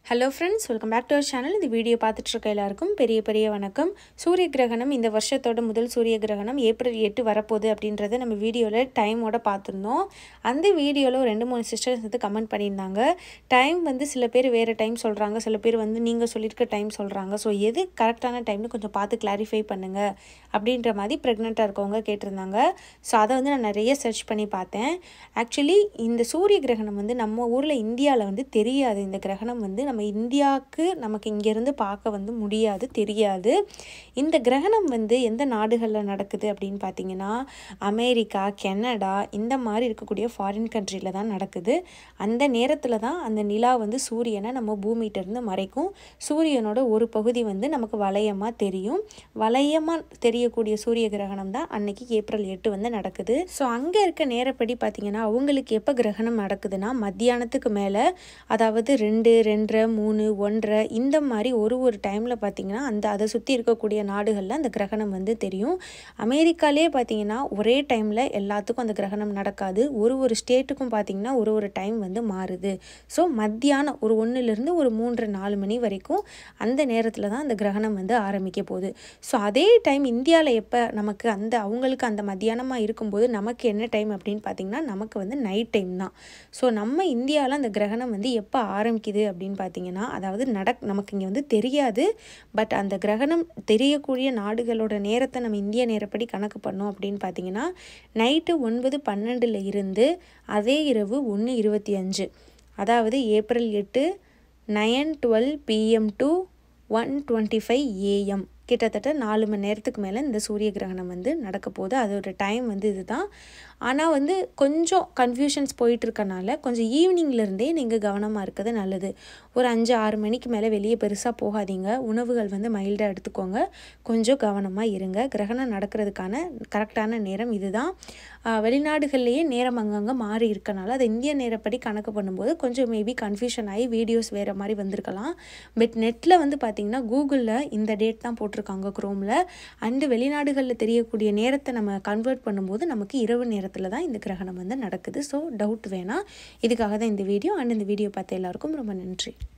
hello friends welcome back to our channel இந்த video பார்த்துட்டு இருக்க எல்லாருக்கும் பெரிய பெரிய வணக்கம் சூரிய கிரகணம் இந்த வருஷத்தோட முதல் சூரிய கிரகணம் ஏப்ரல் எட்டு வரப்போகுது அப்படின்றத நம்ம வீடியோவில் டைமோட பார்த்துருந்தோம் அந்த வீடியோவில் ஒரு ரெண்டு மூணு சிஸ்டர்ஸ் வந்து கமெண்ட் பண்ணியிருந்தாங்க டைம் வந்து சில பேர் வேறு டைம் சொல்கிறாங்க சில பேர் வந்து நீங்கள் சொல்லியிருக்க டைம் சொல்கிறாங்க ஸோ எது கரெக்டான டைம்னு கொஞ்சம் பார்த்து கிளாரிஃபை பண்ணுங்கள் அப்படின்ற மாதிரி ப்ரெக்னெண்ட்டாக இருக்கவங்க கேட்டிருந்தாங்க ஸோ அதை வந்து நான் நிறைய சர்ச் பண்ணி பார்த்தேன் ஆக்சுவலி இந்த சூரிய கிரகணம் வந்து நம்ம ஊரில் இந்தியாவில் வந்து தெரியாது இந்த கிரகணம் வந்து நம்ம இந்தியாவுக்கு நமக்கு இங்கேருந்து பார்க்க வந்து முடியாது தெரியாது இந்த கிரகணம் வந்து எந்த நாடுகளில் நடக்குது அப்படின்னு பார்த்தீங்கன்னா அமெரிக்கா கெனடா இந்த மாதிரி இருக்கக்கூடிய ஃபாரின் கண்ட்ரியில் தான் நடக்குது அந்த நேரத்தில் தான் அந்த நிலா வந்து சூரியனை நம்ம பூமிகிட்டேருந்து மறைக்கும் சூரியனோட ஒரு பகுதி வந்து நமக்கு வளையமாக தெரியும் வளையமாக தெரியக்கூடிய சூரிய கிரகணம் தான் அன்னைக்கு ஏப்ரல் எட்டு வந்து நடக்குது ஸோ அங்கே இருக்க நேரப்படி பார்த்தீங்கன்னா அவங்களுக்கு எப்போ கிரகணம் நடக்குதுன்னா மத்தியானத்துக்கு மேலே அதாவது ரெண்டு ரெண்டரை மூணு ஒன்றரை இந்த மாதிரி ஒரு ஒரு டைமில் பார்த்தீங்கன்னா அந்த அதை சுற்றி இருக்கக்கூடிய நாடுகளில் அந்த கிரகணம் வந்து தெரியும் அமெரிக்காலே பார்த்தீங்கன்னா ஒரே டைமில் எல்லாத்துக்கும் அந்த கிரகணம் நடக்காது ஒரு ஒரு ஸ்டேட்டுக்கும் பார்த்தீங்கன்னா ஒரு ஒரு டைம் வந்து மாறுது ஸோ மத்தியானம் ஒரு ஒன்றுலேருந்து ஒரு மூன்று நாலு மணி வரைக்கும் அந்த நேரத்தில் தான் அந்த கிரகணம் வந்து ஆரம்பிக்க போகுது ஸோ அதே டைம் இந்தியாவில் எப்போ நமக்கு அந்த அவங்களுக்கு அந்த மத்தியானமாக இருக்கும்போது நமக்கு என்ன டைம் அப்படின்னு பார்த்தீங்கன்னா நமக்கு வந்து நைட் டைம் தான் ஸோ நம்ம இந்தியாவில் அந்த கிரகணம் வந்து எப்போ ஆரம்பிக்குது அப்படின்னு பார்த்தீங்கன்னா அதாவது நடக் நமக்கு இங்கே வந்து தெரியாது பட் அந்த கிரகணம் தெரியக்கூடிய நாடுகளோட நேரத்தை நம்ம இந்திய நேரப்படி கணக்கு பண்ணோம் அப்படின்னு பார்த்தீங்கன்னா நைட்டு ஒன்பது பன்னெண்டில் இருந்து அதே இரவு ஒன்று இருபத்தி அஞ்சு அதாவது ஏப்ரல் எட்டு nine twelve PM to one twenty five AM கிட்டத்தட்ட நாலு மணி நேரத்துக்கு மேலே இந்த சூரிய கிரகணம் வந்து நடக்க போகுது அதோட டைம் வந்து இதுதான் ஆனால் வந்து கொஞ்சம் கன்ஃபியூஷன்ஸ் போயிட்டு இருக்கனால கொஞ்சம் ஈவினிங்லேருந்தே நீங்கள் கவனமாக இருக்கிறது நல்லது ஒரு அஞ்சு ஆறு மணிக்கு மேலே வெளியே பெருசாக போகாதீங்க உணவுகள் வந்து மைல்டாக எடுத்துக்கோங்க கொஞ்சம் கவனமாக இருங்க கிரகணம் நடக்கிறதுக்கான கரெக்டான நேரம் இதுதான் வெளிநாடுகள்லேயே நேரம் அங்கங்கே மாறி இருக்கனால அதை இந்திய நேரப்படி கணக்கு பண்ணும்போது கொஞ்சம் மேபி கன்ஃபியூஷன் ஆகி வீடியோஸ் வேறு மாதிரி வந்திருக்கலாம் பட் நெட்டில் வந்து பார்த்திங்கன்னா கூகுளில் இந்த டேட் தான் போட்டிருக்காங்க க்ரோமில் அண்டு வெளிநாடுகளில் தெரியக்கூடிய நேரத்தை நம்ம கன்வெர்ட் பண்ணும்போது நமக்கு இரவு நேரத்தில் தான் இந்த கிரகணம் வந்து நடக்குது ஸோ டவுட் வேணாம் இதுக்காக தான் இந்த வீடியோ அண்ட் இந்த வீடியோ பார்த்த எல்லாருக்கும் ரொம்ப நன்றி